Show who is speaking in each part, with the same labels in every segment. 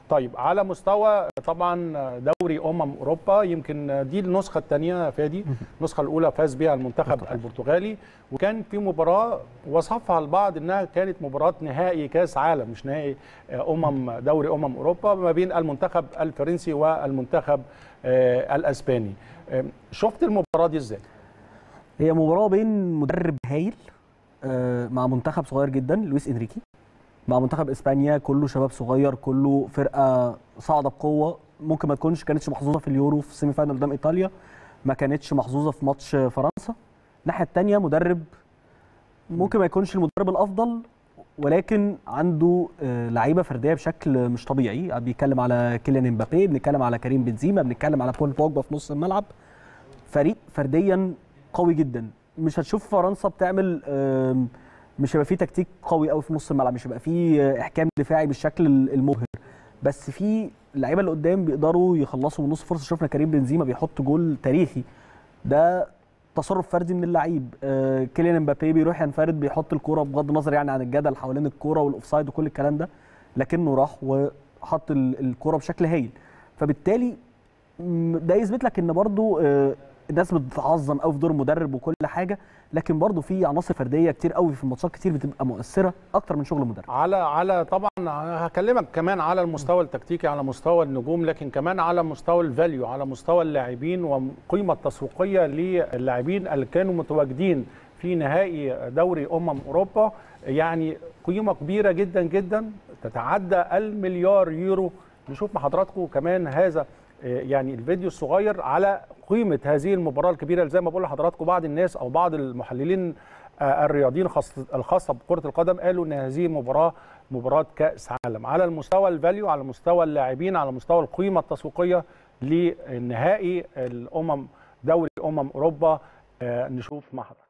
Speaker 1: طيب على مستوى طبعا دوري امم اوروبا يمكن دي النسخه الثانيه فادي النسخه الاولى فاز بها المنتخب البرتغالي وكان في مباراه وصفها البعض انها كانت مباراه نهائي كاس عالم مش نهائي امم دوري امم اوروبا ما بين المنتخب الفرنسي والمنتخب الاسباني شفت المباراه دي ازاي
Speaker 2: هي مباراه بين مدرب هايل مع منتخب صغير جدا لويس انريكي مع منتخب اسبانيا كله شباب صغير كله فرقه صاعده بقوه ممكن ما تكونش كانتش محظوظه في اليورو في السيمي فاينل قدام ايطاليا ما كانتش محظوظه في ماتش فرنسا الناحيه الثانيه مدرب ممكن ما يكونش المدرب الافضل ولكن عنده لعيبه فرديه بشكل مش طبيعي بيتكلم على كيليان امبابي بنتكلم على كريم بنزيما بنتكلم على بول بوجبا في نص الملعب فريق فرديا قوي جدا مش هتشوف فرنسا بتعمل مش هيبقى فيه تكتيك قوي قوي في نص الملعب مش هيبقى فيه احكام دفاعي بالشكل المبهر بس في اللعيبه اللي قدام بيقدروا يخلصوا من نص فرصه شفنا كريم بنزيما بيحط جول تاريخي ده تصرف فردي من اللعيب آه كيليان امبابي بيروح ينفرد بيحط الكوره بغض النظر يعني عن الجدل حوالين الكوره والاوفسايد وكل الكلام ده لكنه راح وحط الكوره بشكل هايل فبالتالي ده يثبت لك ان برضو آه الناس بتتعظم قوي في دور المدرب وكل حاجه لكن برضه في عناصر فرديه كتير قوي في الماتشات كتير بتبقى مؤثره اكتر من شغل المدرب
Speaker 1: على على طبعا هكلمك كمان على المستوى التكتيكي على مستوى النجوم لكن كمان على مستوى الفاليو على مستوى اللاعبين والقيمه التسويقيه للاعبين اللي كانوا متواجدين في نهائي دوري امم اوروبا يعني قيمه كبيره جدا جدا تتعدى المليار يورو نشوف مع حضراتكم كمان هذا يعني الفيديو الصغير على قيمه هذه المباراه الكبيره اللي زي ما بقول لحضراتكم بعض الناس او بعض المحللين الرياضيين الخاصه بكره القدم قالوا ان هذه المباراه مباراه كاس عالم على المستوى الفاليو على مستوى اللاعبين على مستوى القيمه التسويقيه لنهائي الامم دوري امم اوروبا نشوف مع حضراتكم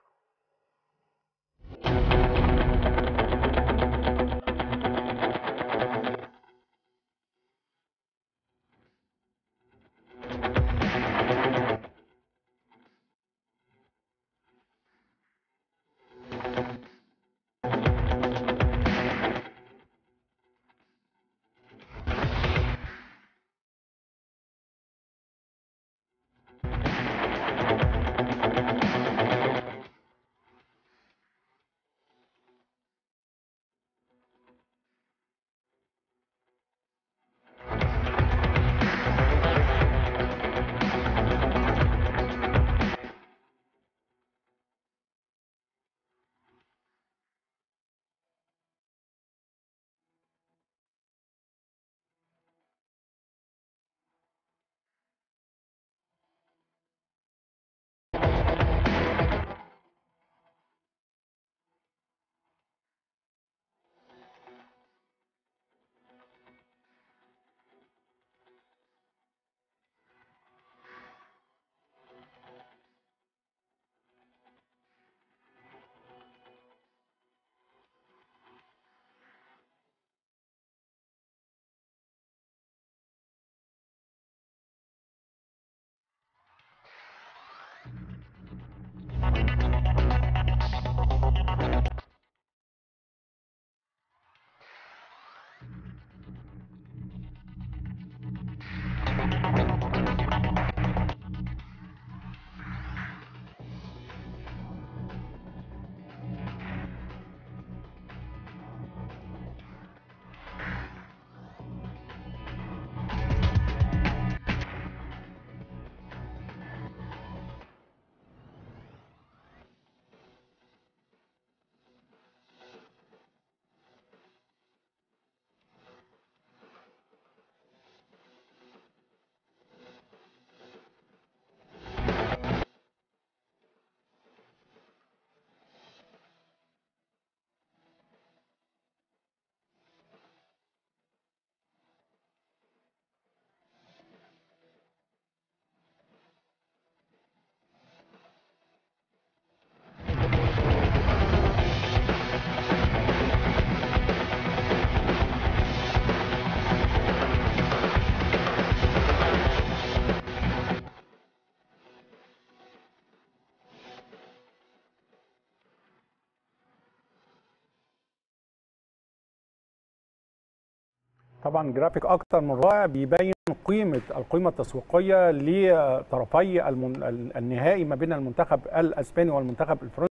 Speaker 1: طبعا جرافيك اكتر من رائع بيبين قيمه القيمه التسويقيه لطرفي المن... النهائي ما بين المنتخب الاسباني والمنتخب الفرنسي